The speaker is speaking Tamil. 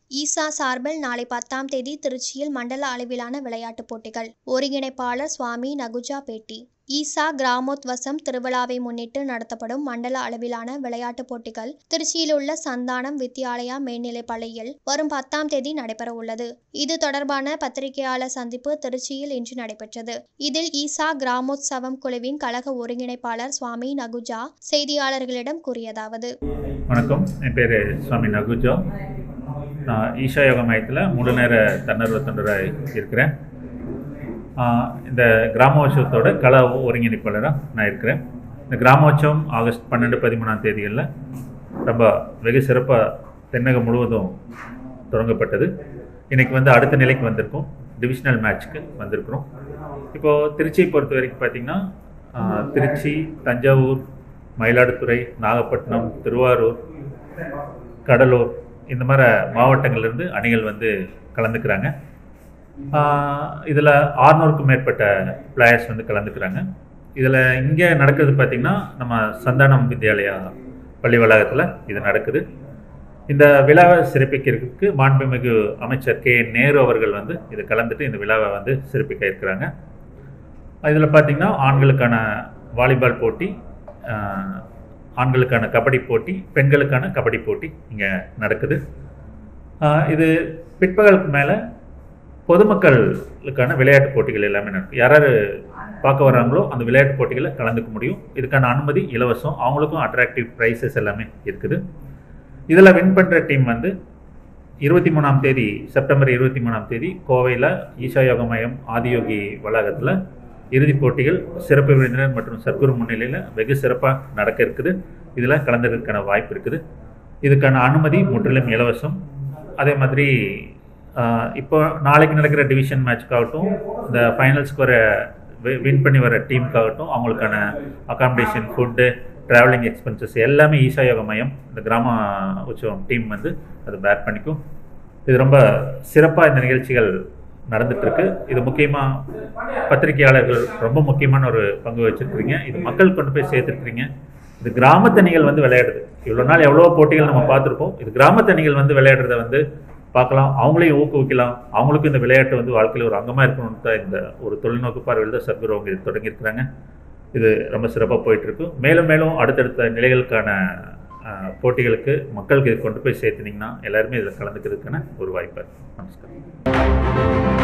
ஈசா சார்பில் நாளை பத்தாம் தேதி திருச்சியில் மண்டல அளவிலான விளையாட்டுப் போட்டிகள் ஒருங்கிணைப்பாளர் சுவாமி நகுஜா பேட்டி ஈசா கிராமோத்வசம் திருவிழாவை முன்னிட்டு நடத்தப்படும் மண்டல அளவிலான விளையாட்டுப் போட்டிகள் திருச்சியில் உள்ள சந்தானம் வித்யாலயா மேல்நிலைப் பள்ளியில் வரும் பத்தாம் தேதி நடைபெற உள்ளது இது தொடர்பான பத்திரிகையாளர் சந்திப்பு திருச்சியில் இன்று நடைபெற்றது இதில் ஈசா கிராமோத்சவம் குழுவின் கழக ஒருங்கிணைப்பாளர் சுவாமி நகுஜா செய்தியாளர்களிடம் கூறியதாவது வணக்கம் என் பேர் சுவாமி நகுஜா நான் ஈஷா யோகா மையத்தில் முழு நேர தன்னார்வ தொண்டராக இருக்கிறேன் ஆஹ் இந்த கிராமோற்சவத்தோட கல ஒருங்கிணைப்பாளராக நான் இருக்கிறேன் இந்த கிராமோற்சவம் ஆகஸ்ட் பன்னெண்டு பதிமூணாம் தேதிகளில் ரொம்ப வெகு சிறப்பாக தென்னகம் முழுவதும் தொடங்கப்பட்டது இன்றைக்கி வந்து அடுத்த நிலைக்கு வந்திருக்கோம் டிவிஷனல் மேட்ச்க்கு வந்திருக்கிறோம் இப்போது திருச்சியை பொறுத்த வரைக்கும் பார்த்திங்கன்னா ஆஹ் திருச்சி தஞ்சாவூர் மயிலாடுதுறை நாகப்பட்டினம் திருவாரூர் கடலூர் இந்த மாதிரி மாவட்டங்கள்லேருந்து அணிகள் வந்து கலந்துக்கிறாங்க இதில் ஆறுநூறுக்கும் மேற்பட்ட பிளேயர்ஸ் வந்து கலந்துக்கிறாங்க இதில் இங்கே நடக்கிறது பார்த்திங்கன்னா நம்ம சந்தானம் வித்யாலயா பள்ளி வளாகத்தில் இது நடக்குது இந்த விழாவை சிறப்பிக்கிறதுக்கு மாண்புமிகு அமைச்சர் கே நேரு அவர்கள் வந்து இது கலந்துட்டு இந்த விழாவை வந்து சிறப்பிக்க இருக்கிறாங்க இதில் பார்த்திங்கன்னா ஆண்களுக்கான வாலிபால் போட்டி ஆஹ், ஆண்களுக்கான கபடி போட்டி பெண்களுக்கான கபடி போட்டி இங்கே நடக்குது ஆஹ், இது பிற்பகலுக்கு மேலே பொதுமக்களுக்கான விளையாட்டு போட்டிகள் எல்லாமே நடக்கும் யார் யார் பார்க்க வர்றாங்களோ அந்த விளையாட்டு போட்டிகளில் கலந்துக்க முடியும் இதுக்கான அனுமதி இலவசம் அவங்களுக்கும் அட்ராக்டிவ் ப்ரைஸஸ் எல்லாமே இருக்குது இதில் வின் பண்ணுற டீம் வந்து இருபத்தி மூணாம் தேதி செப்டம்பர் இருபத்தி மூணாம் தேதி கோவையில் ஈஷா யோக மையம் ஆதியோகி வளாகத்தில் இறுதிப் போட்டிகள் சிறப்பு விருந்தினர் மற்றும் சத்குரு முன்னிலையில் வெகு சிறப்பாக நடக்க இருக்குது இதில் கலந்துக்கிறதுக்கான வாய்ப்பு இருக்குது இதுக்கான அனுமதி முற்றிலும் இலவசம் அதே மாதிரி ஆஹ், இப்போ நாளைக்கு நடக்கிற டிவிஷன் மேட்ச்க்காகட்டும் இந்த ஃபைனல்ஸ்க்கு வர வின் பண்ணி வர டீமுக்காகட்டும் அவங்களுக்கான அகாமடேஷன் ஃபுட்டு ட்ராவலிங் எக்ஸ்பென்சஸ் எல்லாமே ஈஷா யோக மையம் இந்த கிராம உற்சவம் டீம் வந்து அது பேர் பண்ணிக்கும் இது ரொம்ப சிறப்பாக இந்த நிகழ்ச்சிகள் நடந்துட்டு இருக்கு இது முக்கியமாக பத்திரிகையாளர்கள் ரொம்ப முக்கியமான ஒரு பங்கு வச்சிருக்கிறீங்க இது மக்கள் கொண்டு போய் சேர்த்துருக்கிறீங்க இது கிராமத்து அணிகள் வந்து விளையாடுது இவ்வளோ நாள் எவ்வளோ போட்டிகள் நம்ம பார்த்துருப்போம் இது கிராமத்து அணிகள் வந்து விளையாடுறத வந்து பார்க்கலாம் அவங்களையும் ஊக்குவிக்கலாம் அவங்களுக்கும் இந்த விளையாட்டு வந்து வாழ்க்கையில் ஒரு அங்கமாக இருக்கணும்னு தான் இந்த ஒரு தொழில்நோக்கு பார்வையில் தான் சர்க்குரு அவங்க இது தொடங்கியிருக்கிறாங்க இது ரொம்ப சிறப்பாக போயிட்டு இருக்கு மேலும் மேலும் அடுத்தடுத்த நிலைகளுக்கான ஆஹ், போட்டிகளுக்கு மக்களுக்கு இது கொண்டு போய் சேர்த்துனீங்கன்னா எல்லாருமே இதில் கலந்துக்கிறதுக்கான ஒரு வாய்ப்பு இருக்கு. நமஸ்காரம்